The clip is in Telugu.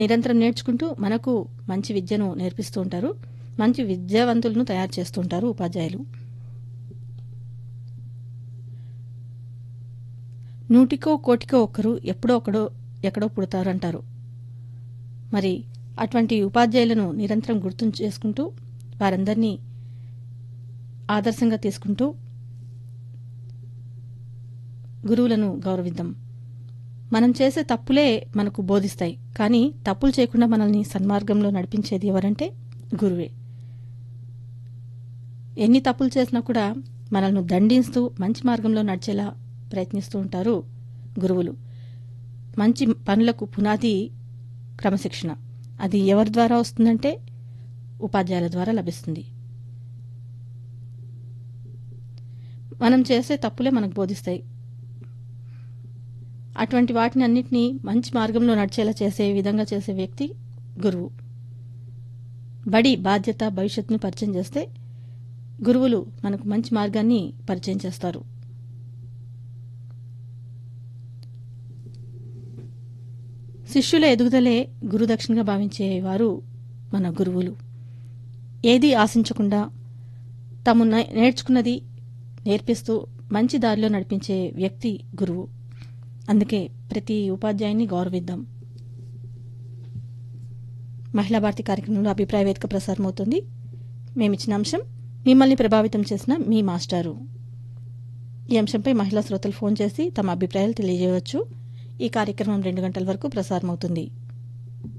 నిరంతరం నేర్చుకుంటూ మనకు మంచి విద్యను నేర్పిస్తూ ఉంటారు మంచి విద్యావంతులను తయారు చేస్తూ ఉంటారు ఉపాధ్యాయులు నూటికో కోటికో ఒక్కరు ఎప్పుడో ఒకడో ఎక్కడో పుడతారు అంటారు మరి అటువంటి ఉపాధ్యాయులను నిరంతరం గుర్తు చేసుకుంటూ వారందరినీ ఆదర్శంగా తీసుకుంటూ గురువులను గౌరవిద్దాం మనం చేసే తప్పులే మనకు బోధిస్తాయి కానీ తప్పులు చేయకుండా మనల్ని సన్మార్గంలో నడిపించేది ఎవరంటే గురువే ఎన్ని తప్పులు చేసినా కూడా మనల్ని దండిస్తూ మంచి మార్గంలో నడిచేలా ప్రయత్నిస్తూ ఉంటారు గురువులు మంచి పనులకు పునాది క్రమశిక్షణ అది ఎవరి ద్వారా వస్తుందంటే ఉపాధ్యాయుల ద్వారా లభిస్తుంది మనం చేసే తప్పులే మనకు బోధిస్తాయి అటువంటి వాటిని అన్నిటినీ మంచి మార్గంలో నడిచేలా చేసే విధంగా చేసే వ్యక్తి గురువు బడి బాధ్యత భవిష్యత్తును పరిచయం చేస్తే గురువులు మనకు మంచి మార్గాన్ని పరిచయం చేస్తారు శిష్యుల ఎదుగుదలే గురుదక్షిణగా భావించేవారు మన గురువులు ఏది ఆశించకుండా తాము నే- నేర్చుకున్నది నేర్పిస్తూ మంచి దారిలో నడిపించే వ్యక్తి గురువు అందుకే ప్రతి ఉపాధ్యాయుని గౌరవిద్దాం మహిళా భారతి కార్యక్రమంలో అభిప్రాయ వేదిక ప్రసారం అవుతుంది మేమిచ్చిన అంశం మిమ్మల్ని ప్రభావితం చేసిన మీ మాస్టారు ఈ అంశంపై మహిళా శ్రోతలు ఫోన్ చేసి తమ అభిప్రాయాలు తెలియజేయవచ్చు ఈ కార్యక్రమం రెండు గంటల వరకు ప్రసారం అవుతుంది